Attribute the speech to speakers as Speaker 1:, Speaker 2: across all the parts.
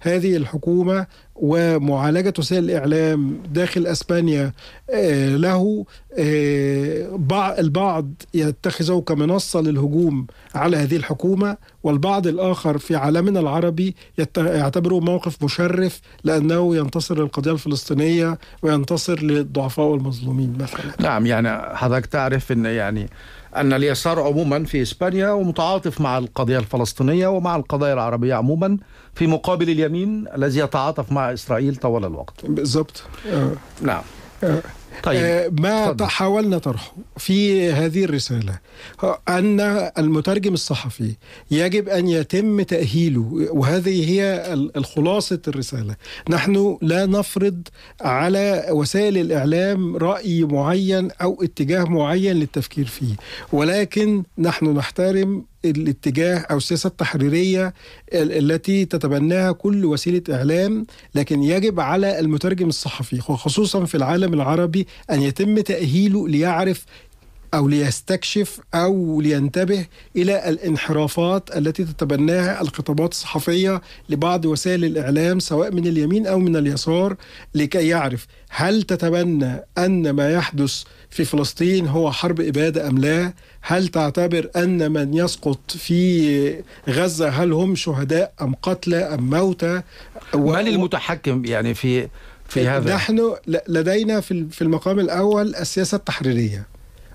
Speaker 1: هذه الحكومة ومعالجة وسائل الإعلام داخل أسبانيا آه، له آه، بع- البعض يتخذه كمنصة للهجوم على هذه الحكومة والبعض الآخر في عالمنا العربي يت- يعتبره موقف مشرف لأنه ينتصر للقضية الفلسطينية وينتصر للضعفاء والمظلومين مثلا
Speaker 2: نعم يعني حضرتك تعرف ان يعني ان اليسار عموما في اسبانيا ومتعاطف مع القضيه الفلسطينيه ومع القضايا العربيه عموما في مقابل اليمين الذي يتعاطف مع اسرائيل طوال الوقت.
Speaker 1: بالضبط آه.
Speaker 2: نعم.
Speaker 1: آه.
Speaker 2: طيب
Speaker 1: آه، ما
Speaker 2: اتفضل.
Speaker 1: حاولنا طرحه في هذه الرسالة هو أن المترجم الصحفي يجب أن يتم تأهيله وهذه هي ال- الخلاصة الرسالة نحن لا نفرض على وسائل الإعلام رأي معين أو اتجاه معين للتفكير فيه ولكن نحن نحترم الاتجاه او السياسه التحريريه ال- التي تتبناها كل وسيله اعلام لكن يجب على المترجم الصحفي خصوصا في العالم العربي ان يتم تاهيله ليعرف او ليستكشف او لينتبه الى الانحرافات التي تتبناها الخطابات الصحفيه لبعض وسائل الاعلام سواء من اليمين او من اليسار لكي يعرف هل تتبنى ان ما يحدث في فلسطين هو حرب اباده ام لا؟ هل تعتبر ان من يسقط في غزه هل هم شهداء ام قتلى ام موتى؟ و-
Speaker 2: من المتحكم يعني في في هذا؟
Speaker 1: نحن ل- لدينا في ال- في المقام الاول السياسه التحريريه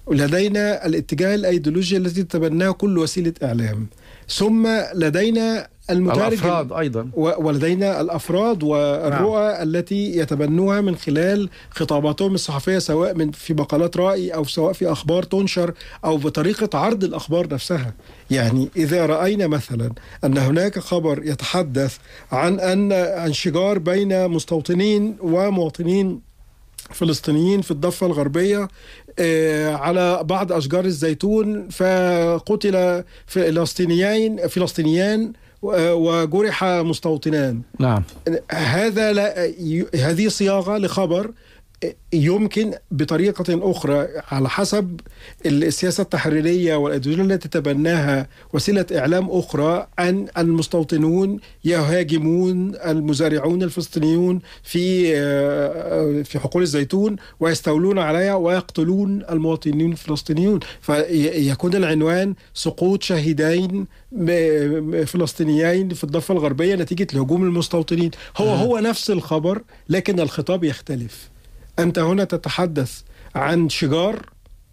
Speaker 1: ولدينا الاتجاه الايديولوجي الذي تتبناه كل وسيله اعلام ثم لدينا المترجم
Speaker 2: الافراد ايضا
Speaker 1: و- ولدينا الافراد والرؤى نعم. التي يتبنوها من خلال خطاباتهم الصحفيه سواء من في مقالات راي او سواء في اخبار تنشر او بطريقه عرض الاخبار نفسها يعني اذا راينا مثلا ان هناك خبر يتحدث عن ان انشجار بين مستوطنين ومواطنين فلسطينيين في الضفة الغربية آه، على بعض أشجار الزيتون فقتل فلسطينيين فلسطينيان و- وجرح مستوطنان
Speaker 2: نعم
Speaker 1: هذا لا ي- هذه صياغه لخبر يمكن بطريقة أخرى على حسب السياسة التحريرية والأيديولوجيا التي تبناها وسيلة إعلام أخرى أن المستوطنون يهاجمون المزارعون الفلسطينيون في آه، في حقول الزيتون ويستولون عليها ويقتلون المواطنين الفلسطينيون فيكون العنوان سقوط شهيدين م- م- فلسطينيين في الضفة الغربية نتيجة لهجوم المستوطنين هو هو نفس الخبر لكن الخطاب يختلف أنت هنا تتحدث عن شجار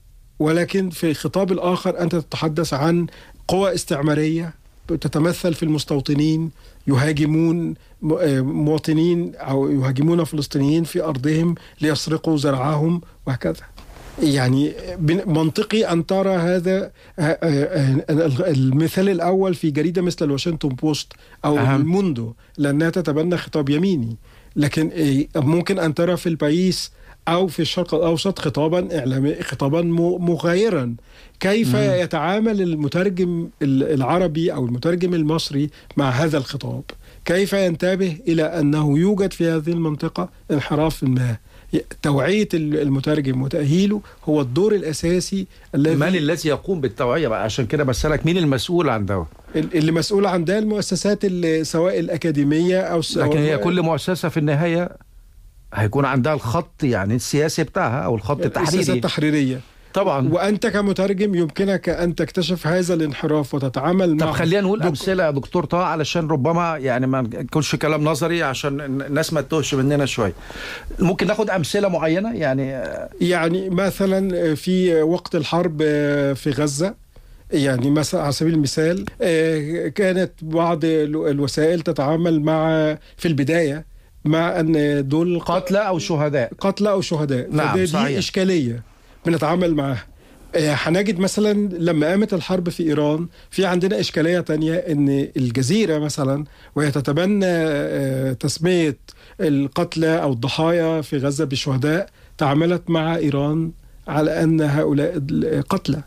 Speaker 1: ولكن في الخطاب الآخر أنت تتحدث عن قوى استعمارية تتمثل في المستوطنين يهاجمون م- آه مواطنين أو يهاجمون فلسطينيين في أرضهم ليسرقوا زرعهم وهكذا يعني بن- منطقي أن ترى هذا آه، آه، آه، المثال الأول في جريدة مثل الواشنطن بوست أو
Speaker 2: أهم.
Speaker 1: الموندو لأنها تتبنى خطاب يميني لكن إيه، ممكن ان ترى في الباريس او في الشرق الاوسط خطابا اعلامي خطابا م- مغايرا كيف
Speaker 2: مم.
Speaker 1: يتعامل المترجم ال- العربي او المترجم المصري مع هذا الخطاب كيف ينتبه الى انه يوجد في هذه المنطقه انحراف ما ي- توعيه ال- المترجم وتاهيله هو الدور الاساسي الذي
Speaker 2: من الذي يقوم بالتوعيه بقى عشان كده بسالك مين المسؤول عن ده
Speaker 1: اللي مسؤول عن ده المؤسسات اللي سواء الاكاديميه او سواء
Speaker 2: لكن هي كل مؤسسه في النهايه هيكون عندها الخط يعني السياسي بتاعها او الخط
Speaker 1: السياسه
Speaker 2: التحريري
Speaker 1: التحريريه
Speaker 2: طبعا
Speaker 1: وانت كمترجم يمكنك ان تكتشف هذا الانحراف وتتعامل
Speaker 2: طب
Speaker 1: معه
Speaker 2: خلينا نقول
Speaker 1: دك-
Speaker 2: امثله يا دكتور طه علشان ربما يعني ما يكونش كلام نظري عشان الناس ما تتوهش مننا شويه ممكن ناخد امثله معينه يعني
Speaker 1: يعني مثلا في وقت الحرب في غزه يعني مثلا على سبيل المثال آه، كانت بعض ال- الوسائل تتعامل مع في البدايه مع ان دول
Speaker 2: قتلى او شهداء
Speaker 1: قتلى او شهداء
Speaker 2: نعم،
Speaker 1: فدي
Speaker 2: صحيح.
Speaker 1: دي اشكاليه بنتعامل معاها آه، هنجد مثلا لما قامت الحرب في ايران في عندنا اشكاليه تانية ان الجزيره مثلا وهي تتبنى آه، تسميه القتلى او الضحايا في غزه بالشهداء تعاملت مع ايران على ان هؤلاء قتلى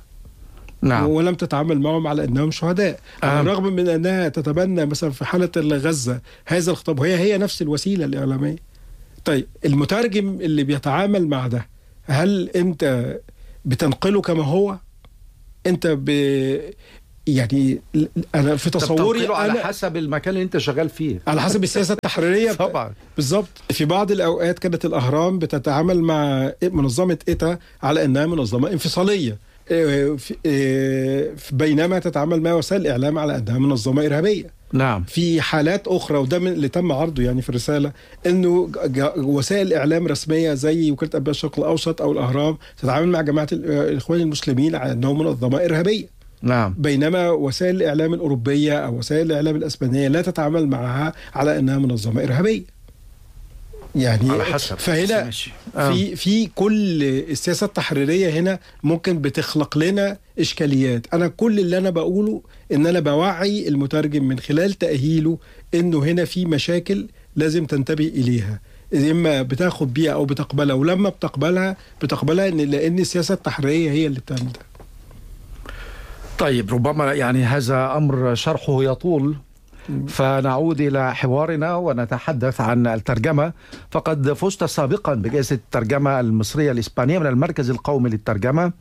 Speaker 2: نعم
Speaker 1: ولم تتعامل معهم على انهم شهداء
Speaker 2: أهم.
Speaker 1: بالرغم من انها تتبنى مثلا في حاله غزه هذا الخطاب وهي هي نفس الوسيله الاعلاميه طيب المترجم اللي بيتعامل مع ده هل انت بتنقله كما هو انت ب يعني ل- انا في تصوري
Speaker 2: تنقله على
Speaker 1: انا
Speaker 2: حسب المكان اللي انت شغال فيه
Speaker 1: على حسب السياسه التحريريه
Speaker 2: طبعا
Speaker 1: بالظبط في بعض الاوقات كانت الاهرام بتتعامل مع منظمه ايتا على انها منظمه انفصاليه إيه، في- إيه، بينما تتعامل مع وسائل الاعلام على انها منظمه ارهابيه
Speaker 2: نعم
Speaker 1: في حالات اخرى وده من اللي تم عرضه يعني في الرساله انه ج- ج- وسائل اعلام رسميه زي وكاله انباء الشرق الاوسط او الاهرام تتعامل مع جماعه ال- الاخوان المسلمين على انهم منظمه ارهابيه
Speaker 2: نعم
Speaker 1: بينما وسائل الاعلام الاوروبيه او وسائل الاعلام الاسبانيه لا تتعامل معها على انها منظمه ارهابيه يعني
Speaker 2: على حسب
Speaker 1: فهنا
Speaker 2: ماشي. آه.
Speaker 1: في في كل السياسه التحريريه هنا ممكن بتخلق لنا اشكاليات انا كل اللي انا بقوله ان انا بوعي المترجم من خلال تاهيله انه هنا في مشاكل لازم تنتبه اليها اما بتاخد بيها او بتقبلها ولما بتقبلها بتقبلها ان لان السياسه التحريريه هي اللي بتعمل ده
Speaker 2: طيب ربما يعني هذا امر شرحه يطول فنعود الى حوارنا ونتحدث عن الترجمه فقد فزت سابقا بجائزه الترجمه المصريه الاسبانيه من المركز القومي للترجمه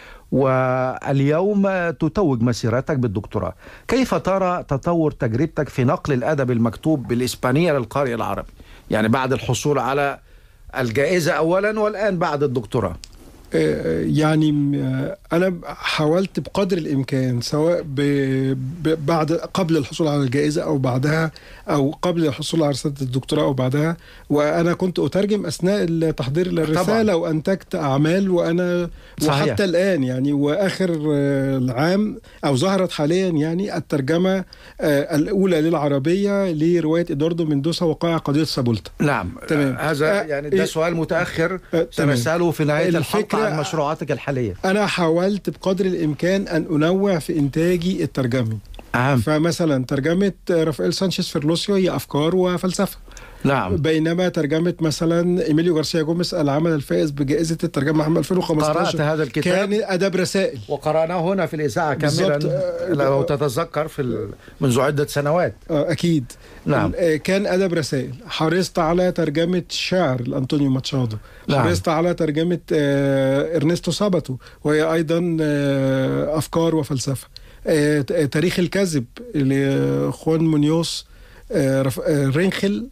Speaker 2: واليوم تتوج مسيرتك بالدكتوراه كيف ترى تطور تجربتك في نقل الادب المكتوب بالاسبانيه للقارئ العربي يعني بعد الحصول على الجائزه اولا والان بعد الدكتوراه
Speaker 1: آه، يعني آه، انا حاولت بقدر الامكان سواء ب... ب... بعد قبل الحصول على الجائزه او بعدها او قبل الحصول على رساله الدكتوراه او بعدها وانا كنت اترجم اثناء التحضير للرساله وانتجت اعمال وانا
Speaker 2: صحيح.
Speaker 1: وحتى الان يعني واخر آه، العام او ظهرت حاليا يعني الترجمه آه، الاولى للعربيه لروايه ادواردو مندوسا وقائع قضيه سابولتا
Speaker 2: نعم
Speaker 1: تمام.
Speaker 2: هذا
Speaker 1: آه،
Speaker 2: يعني ده
Speaker 1: إيه.
Speaker 2: سؤال متاخر
Speaker 1: آه، تمام.
Speaker 2: سنساله في نهايه الحلقه
Speaker 1: الفكرة-
Speaker 2: عن مشروعاتك الحاليه
Speaker 1: انا حاولت بقدر الامكان ان انوع في انتاجي الترجمي
Speaker 2: أهم.
Speaker 1: فمثلا ترجمه رافائيل سانشيز فيرلوسيو هي افكار وفلسفه
Speaker 2: نعم
Speaker 1: بينما ترجمه مثلا ايميليو غارسيا جوميز العمل الفائز بجائزه الترجمه عام
Speaker 2: قرات
Speaker 1: 2015
Speaker 2: هذا الكتاب
Speaker 1: كان ادب رسائل
Speaker 2: وقرأناه هنا في الإذاعة كاملا
Speaker 1: بالضبط. آه،
Speaker 2: لو تتذكر في ال... منذ عدة سنوات
Speaker 1: آه، اكيد
Speaker 2: نعم.
Speaker 1: آه، كان ادب رسائل حرصت على ترجمه شعر لانطونيو ماتشادو
Speaker 2: نعم.
Speaker 1: حرصت على ترجمه آه، ارنستو ساباتو وهي ايضا آه، افكار وفلسفه آه، ت- آه، تاريخ الكذب لخوان مونيوس آه، رف- آه، رينخل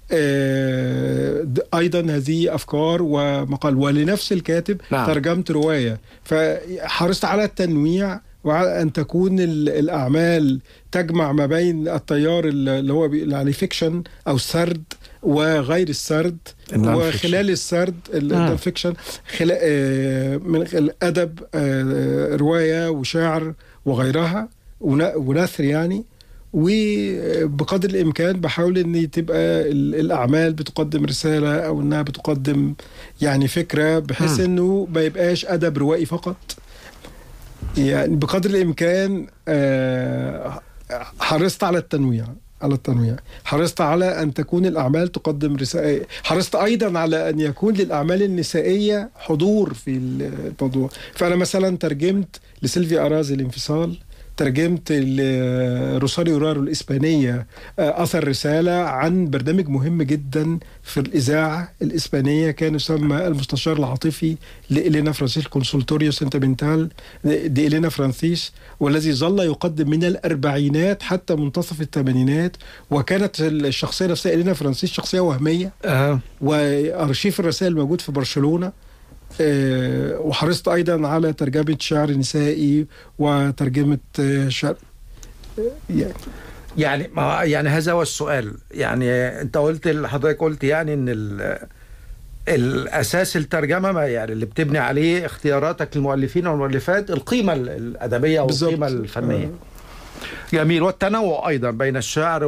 Speaker 1: آه، د- ايضا هذه افكار ومقال ولنفس الكاتب
Speaker 2: نعم.
Speaker 1: ترجمت روايه فحرصت على التنويع وعلى ان تكون ال- الاعمال تجمع ما بين التيار ال- اللي هو بيقول عليه فيكشن او سرد وغير السرد
Speaker 2: النون فيكشن.
Speaker 1: وخلال السرد
Speaker 2: مم.
Speaker 1: النون فيكشن خلال آه، من الادب آه، روايه وشعر وغيرها ون- ونثر يعني وبقدر الامكان بحاول ان تبقى ال- الاعمال بتقدم رساله او انها بتقدم يعني فكره بحيث
Speaker 2: مم.
Speaker 1: انه ما يبقاش ادب روائي فقط يعني بقدر الامكان آه، حرصت على التنويع على التنويع حرصت على ان تكون الاعمال تقدم رسائل حرصت ايضا على ان يكون للاعمال النسائيه حضور في الموضوع فانا مثلا ترجمت لسيلفيا ارازي الانفصال ترجمت لروساريو رارو الإسبانية آه، أثر رسالة عن برنامج مهم جدا في الإذاعة الإسبانية كان يسمى المستشار العاطفي لإلينا فرانسيس كونسولتوريو سنتامنتال دي إلينا فرانسيس والذي ظل يقدم من الأربعينات حتى منتصف الثمانينات وكانت الشخصية نفسها إلينا فرانسيس شخصية وهمية
Speaker 2: آه.
Speaker 1: وارشيف الرسائل موجود في برشلونه آه، وحرصت ايضا على ترجمه شعر نسائي وترجمه آه، شعر آه، يعني
Speaker 2: يعني ما يعني هذا هو السؤال يعني انت قلت حضرتك قلت يعني ان ال... الاساس الترجمه ما يعني اللي بتبني عليه اختياراتك للمؤلفين والمؤلفات القيمه ال- الادبيه
Speaker 1: بالظبط.
Speaker 2: والقيمه الفنيه
Speaker 1: آه.
Speaker 2: جميل والتنوع ايضا بين الشعر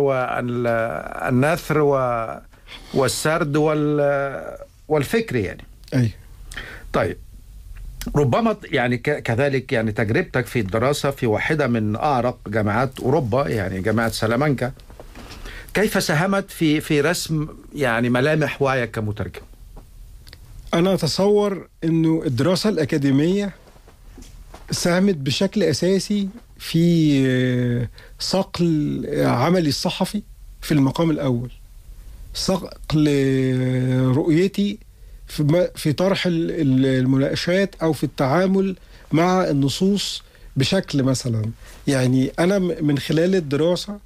Speaker 2: والنثر و... والسرد وال... والفكر يعني
Speaker 1: اي
Speaker 2: طيب ربما يعني ك- كذلك يعني تجربتك في الدراسة في واحدة من أعرق جامعات أوروبا يعني جامعة سلامانكا كيف ساهمت في في رسم يعني ملامح وعيك كمترجم؟
Speaker 1: انا اتصور انه الدراسه الاكاديميه ساهمت بشكل اساسي في آه، صقل عملي الصحفي في المقام الاول صقل آه، رؤيتي في م- في طرح ال- ال- المناقشات او في التعامل مع النصوص بشكل مثلا يعني انا م- من خلال الدراسه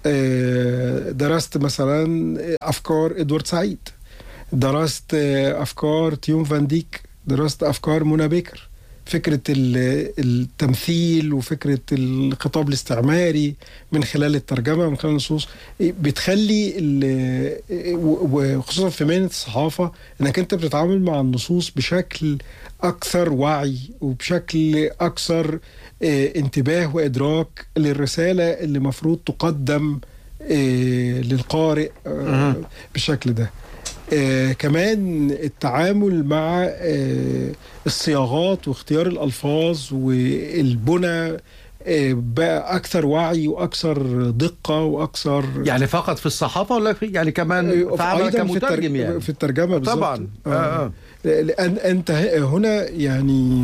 Speaker 1: آه، درست مثلا افكار ادوارد سعيد درست آه، افكار تيوم فان ديك درست افكار منى بكر فكره ال- التمثيل وفكره الخطاب الاستعماري من خلال الترجمه من خلال النصوص بتخلي ال- و- وخصوصا في مهنه الصحافه انك انت بتتعامل مع النصوص بشكل اكثر وعي وبشكل اكثر آه، انتباه وادراك للرساله اللي المفروض تقدم آه، للقارئ آه،
Speaker 2: مهم.
Speaker 1: بالشكل ده آه كمان التعامل مع آه الصياغات واختيار الألفاظ والبنى آه بقى أكثر وعي وأكثر دقة وأكثر
Speaker 2: يعني فقط في الصحافه ولا في يعني كمان في عمل
Speaker 1: أيضاً في,
Speaker 2: كمترجم
Speaker 1: التر...
Speaker 2: يعني
Speaker 1: في الترجمة بالظبط
Speaker 2: طبعا آه. آه.
Speaker 1: لأن أنت هنا يعني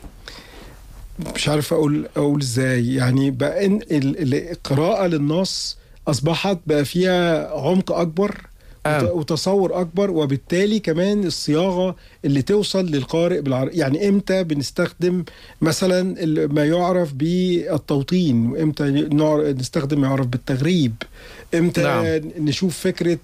Speaker 1: مش عارف أقول أقول إزاي يعني بقى إن ال- القراءة للنص أصبحت بقى فيها عمق أكبر
Speaker 2: آه.
Speaker 1: وت- وتصور اكبر وبالتالي كمان الصياغه اللي توصل للقارئ بالعربي يعني امتى بنستخدم مثلا ال- ما يعرف بالتوطين وامتى نعر- نستخدم ما يعرف بالتغريب امتى
Speaker 2: نعم.
Speaker 1: نشوف فكره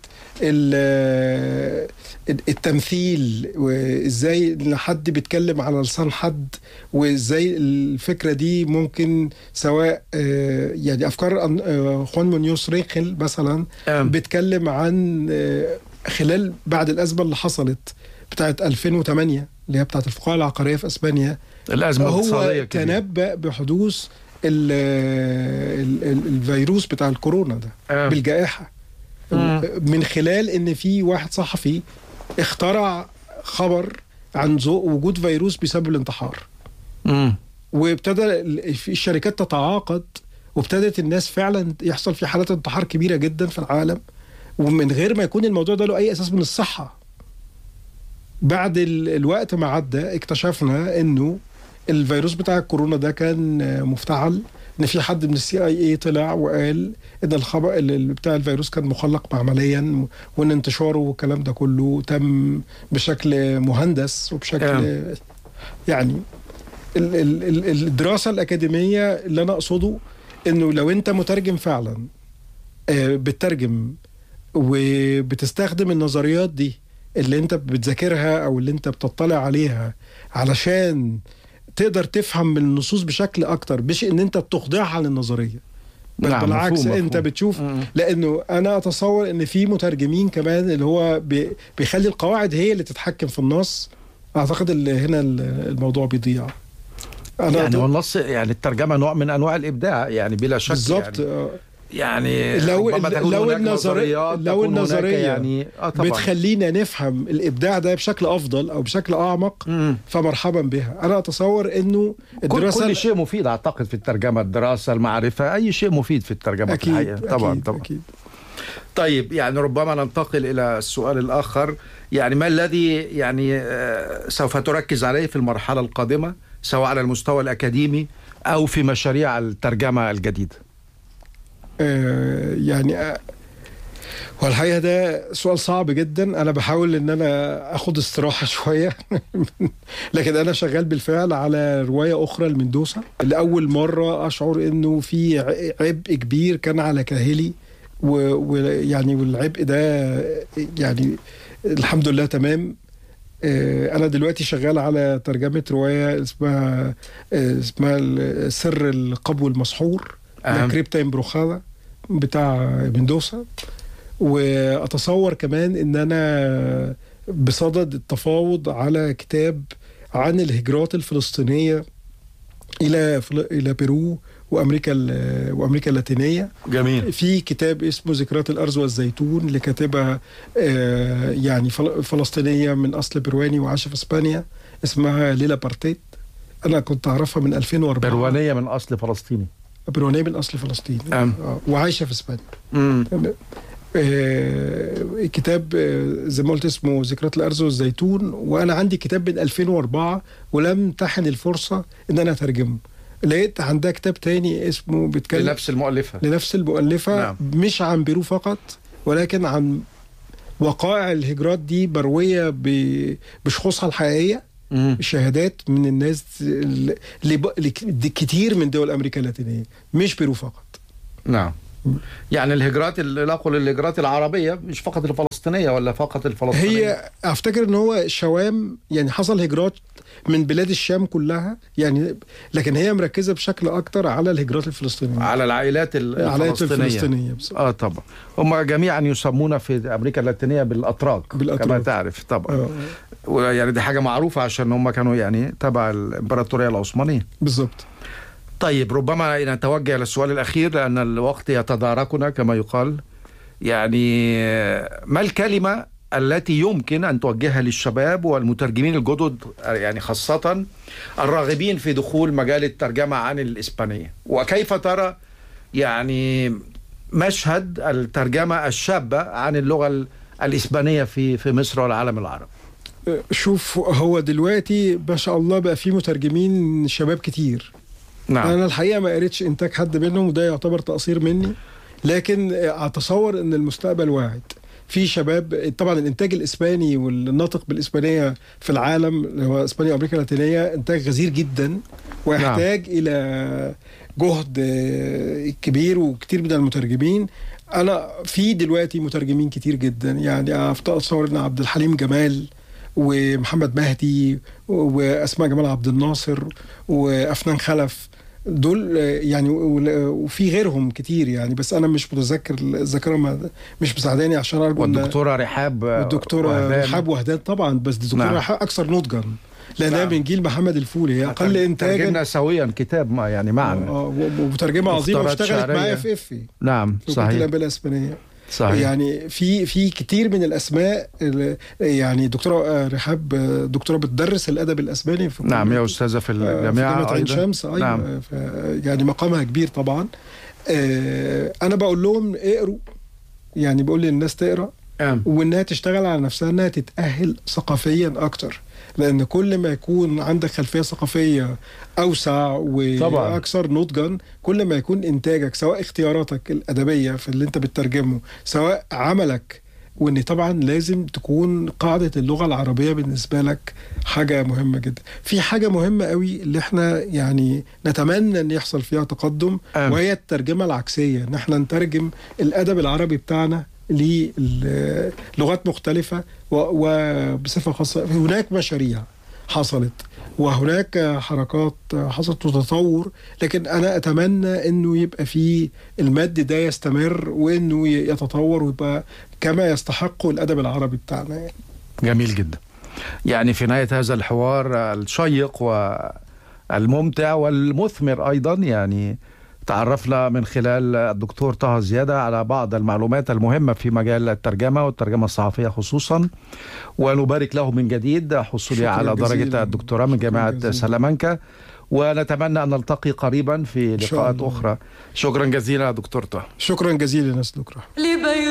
Speaker 1: ال- التمثيل وازاي إن حد بيتكلم على لسان حد وازاي الفكره دي ممكن سواء آه، يعني افكار أن- آه، خوان مونيوس ريخل مثلا
Speaker 2: آه.
Speaker 1: بيتكلم عن آه، خلال بعد الازمه اللي حصلت بتاعت 2008 اللي هي بتاعت الفقاعه العقاريه في اسبانيا
Speaker 2: الازمه الاقتصاديه
Speaker 1: هو
Speaker 2: كبيرة.
Speaker 1: تنبأ بحدوث ال ال ال الفيروس بتاع الكورونا ده
Speaker 2: آه.
Speaker 1: بالجائحه
Speaker 2: مم.
Speaker 1: من خلال ان في واحد صحفي اخترع خبر عن ذو- وجود فيروس بسبب الانتحار
Speaker 2: مم.
Speaker 1: وابتدى ال- في الشركات تتعاقد وابتدت الناس فعلا يحصل في حالات انتحار كبيره جدا في العالم ومن غير ما يكون الموضوع ده له اي اساس من الصحه بعد ال- الوقت ما عدى اكتشفنا انه الفيروس بتاع الكورونا ده كان آه، مفتعل ان في حد من السي اي اي طلع وقال ان الخبر ال- بتاع الفيروس كان مخلق معمليا وان انتشاره والكلام ده كله تم بشكل مهندس وبشكل
Speaker 2: آه.
Speaker 1: يعني ال- ال- ال- الدراسه الاكاديميه اللي انا اقصده انه لو انت مترجم فعلا آه، بتترجم وبتستخدم النظريات دي اللي انت بتذاكرها او اللي انت بتطلع عليها علشان تقدر تفهم من النصوص بشكل اكتر مش ان انت بتخضعها للنظريه بل
Speaker 2: نعم،
Speaker 1: بالعكس
Speaker 2: مفهوم،
Speaker 1: انت
Speaker 2: مفهوم.
Speaker 1: بتشوف
Speaker 2: مم.
Speaker 1: لانه انا اتصور ان في مترجمين كمان اللي هو بي- بيخلي القواعد هي اللي تتحكم في النص اعتقد اللي هنا ال- الموضوع بيضيع انا
Speaker 2: يعني
Speaker 1: ضد-
Speaker 2: والنص يعني الترجمه نوع من انواع الابداع يعني بلا شك
Speaker 1: بالظبط
Speaker 2: يعني,
Speaker 1: آه.
Speaker 2: يعني
Speaker 1: لو
Speaker 2: ربما تكون
Speaker 1: لو
Speaker 2: هناك
Speaker 1: النظريه
Speaker 2: نظريات
Speaker 1: لو
Speaker 2: تكون هناك
Speaker 1: النظريه
Speaker 2: يعني اه طبعا
Speaker 1: بتخلينا نفهم الابداع ده بشكل افضل او بشكل اعمق
Speaker 2: مم.
Speaker 1: فمرحبا بها انا اتصور انه
Speaker 2: كل,
Speaker 1: الدراسه
Speaker 2: كل شيء مفيد اعتقد في الترجمه الدراسه المعرفه اي شيء مفيد في الترجمه
Speaker 1: اكيد
Speaker 2: في الحقيقه طبعا
Speaker 1: أكيد
Speaker 2: طبعا
Speaker 1: أكيد.
Speaker 2: طيب يعني ربما ننتقل الى السؤال الاخر يعني ما الذي يعني آه، سوف تركز عليه في المرحله القادمه سواء على المستوى الاكاديمي او في مشاريع الترجمه الجديده
Speaker 1: آه يعني آه والحقيقه ده سؤال صعب جدا انا بحاول ان انا اخد استراحه شويه لكن انا شغال بالفعل على روايه اخرى لمندوسا لاول مره اشعر انه في ع- عبء كبير كان على كاهلي ويعني والعبء ده يعني الحمد لله تمام آه، انا دلوقتي شغال على ترجمه روايه اسمها آه، اسمها سر القبو المسحور
Speaker 2: أهم.
Speaker 1: كريبتا امبروخادا بتاع مندوسا واتصور كمان ان انا بصدد التفاوض على كتاب عن الهجرات الفلسطينيه الى فل- الى بيرو وامريكا ال- وامريكا اللاتينيه
Speaker 2: جميل
Speaker 1: في كتاب اسمه ذكريات الارز والزيتون لكاتبه آه، يعني فل- فلسطينيه من اصل برواني وعايشه في اسبانيا اسمها ليلا بارتيت انا كنت اعرفها من 2004
Speaker 2: بروانيه من اصل فلسطيني
Speaker 1: بروانيه من اصل فلسطيني
Speaker 2: أم.
Speaker 1: آه، وعايشه في اسبانيا
Speaker 2: مم.
Speaker 1: آه، كتاب آه، زي ما قلت اسمه ذكريات الارز والزيتون وانا عندي كتاب من 2004 ولم تحن الفرصه ان انا اترجمه لقيت عندها كتاب تاني اسمه بيتكلم
Speaker 2: لنفس المؤلفه
Speaker 1: لنفس المؤلفة
Speaker 2: نعم.
Speaker 1: نعم. مش عن بيرو فقط ولكن عن وقائع الهجرات دي مروية ب- بشخوصها الحقيقية
Speaker 2: مم.
Speaker 1: شهادات من الناس اللي اللي- اللي كتير من دول امريكا اللاتينيه مش بيرو فقط
Speaker 2: نعم يعني الهجرات ال- لا أقول الهجرات العربية مش فقط الفلسطينية ولا فقط الفلسطينية
Speaker 1: هي افتكر ان هو شوام يعني حصل هجرات من بلاد الشام كلها يعني لكن هي مركزه بشكل اكتر على الهجرات الفلسطينيه
Speaker 2: على العائلات ال-
Speaker 1: على
Speaker 2: الفلسطينية
Speaker 1: الفلسطينيه بالظبط.
Speaker 2: اه طبعا هم جميعا يسمون في امريكا اللاتينيه بالاتراك
Speaker 1: بالأتراك.
Speaker 2: كما تعرف طبعا
Speaker 1: آه،
Speaker 2: ويعني دي حاجه معروفه عشان هم كانوا يعني تبع الامبراطوريه العثمانيه
Speaker 1: بالظبط
Speaker 2: طيب ربما نتوجه للسؤال الاخير لان الوقت يتداركنا كما يقال يعني ما الكلمه التي يمكن ان توجهها للشباب والمترجمين الجدد يعني خاصه الراغبين في دخول مجال الترجمه عن الاسبانيه وكيف ترى يعني مشهد الترجمه الشابه عن اللغه ال- الاسبانيه في في مصر والعالم العربي
Speaker 1: شوف هو دلوقتي ما شاء الله بقى في مترجمين شباب كتير
Speaker 2: نعم
Speaker 1: انا الحقيقه ما قريتش انتاج حد منهم وده يعتبر تقصير مني لكن اتصور ان المستقبل واعد في شباب طبعا الانتاج الاسباني والناطق بالاسبانيه في العالم اللي هو اسبانيا وامريكا اللاتينيه انتاج غزير جدا ويحتاج الى جهد آه، كبير وكتير من المترجمين انا في دلوقتي مترجمين كتير جدا يعني اتصور ان عبد الحليم جمال ومحمد مهدي واسماء جمال عبد الناصر وافنان خلف دول آه، يعني و- وفي غيرهم كتير يعني بس انا مش متذكر الذاكره ما- مش مساعداني عشان ارجو إن-
Speaker 2: والدكتوره رحاب
Speaker 1: والدكتوره
Speaker 2: وهدان.
Speaker 1: رحاب وهدان طبعا بس الدكتوره
Speaker 2: نعم.
Speaker 1: رحاب اكثر نضجا لانها
Speaker 2: نعم.
Speaker 1: من جيل محمد الفولي هي اقل
Speaker 2: ترجمنا
Speaker 1: انتاجا
Speaker 2: سويا كتاب ما يعني معا
Speaker 1: آه، ومترجمه عظيمه
Speaker 2: مختارات
Speaker 1: واشتغلت
Speaker 2: شعرية.
Speaker 1: معايا في افي
Speaker 2: نعم
Speaker 1: في
Speaker 2: صحيح
Speaker 1: الانباء الاسبانيه
Speaker 2: صحيح
Speaker 1: يعني في في كتير من الاسماء ال- يعني دكتوره رحاب آه، دكتوره بتدرس الادب الاسباني في
Speaker 2: نعم
Speaker 1: كلية-
Speaker 2: يا استاذه في
Speaker 1: آه، في جامعه
Speaker 2: الجامعه
Speaker 1: عين
Speaker 2: ايضا
Speaker 1: شمس ايوه
Speaker 2: نعم
Speaker 1: نعم. يعني مقامها كبير طبعا آه، انا بقول لهم اقروا يعني بقول للناس تقرا
Speaker 2: نعم.
Speaker 1: وانها تشتغل على نفسها انها تتاهل ثقافيا اكتر لان كل ما يكون عندك خلفيه ثقافيه اوسع
Speaker 2: طبعاً.
Speaker 1: واكثر نضجا كل ما يكون انتاجك سواء اختياراتك الادبيه في اللي انت بتترجمه سواء عملك وان طبعا لازم تكون قاعده اللغه العربيه بالنسبه لك حاجه مهمه جدا في حاجه مهمه قوي اللي احنا يعني نتمنى ان يحصل فيها تقدم
Speaker 2: آمين.
Speaker 1: وهي الترجمه العكسيه ان احنا نترجم الادب العربي بتاعنا للغات مختلفة و- وبصفة خاصة هناك مشاريع حصلت وهناك حركات حصلت وتطور لكن أنا أتمنى أنه يبقى في المد ده يستمر وأنه يتطور ويبقى كما يستحق الأدب العربي بتاعنا يعني.
Speaker 2: جميل جدا يعني في نهايه هذا الحوار الشيق والممتع والمثمر ايضا يعني تعرفنا من خلال الدكتور طه زياده على بعض المعلومات المهمه في مجال الترجمه والترجمه الصحفيه خصوصا ونبارك له من جديد حصوله
Speaker 1: شكراً
Speaker 2: على درجه
Speaker 1: جزيلاً.
Speaker 2: الدكتوراه من
Speaker 1: شكراً
Speaker 2: جامعه
Speaker 1: جزيلاً.
Speaker 2: سلامانكا ونتمنى ان نلتقي قريبا في
Speaker 1: شاء
Speaker 2: لقاءات
Speaker 1: الله.
Speaker 2: اخرى شكرا جزيلا دكتور طه
Speaker 1: شكرا جزيلا يا أستاذ دكتور
Speaker 3: لبيت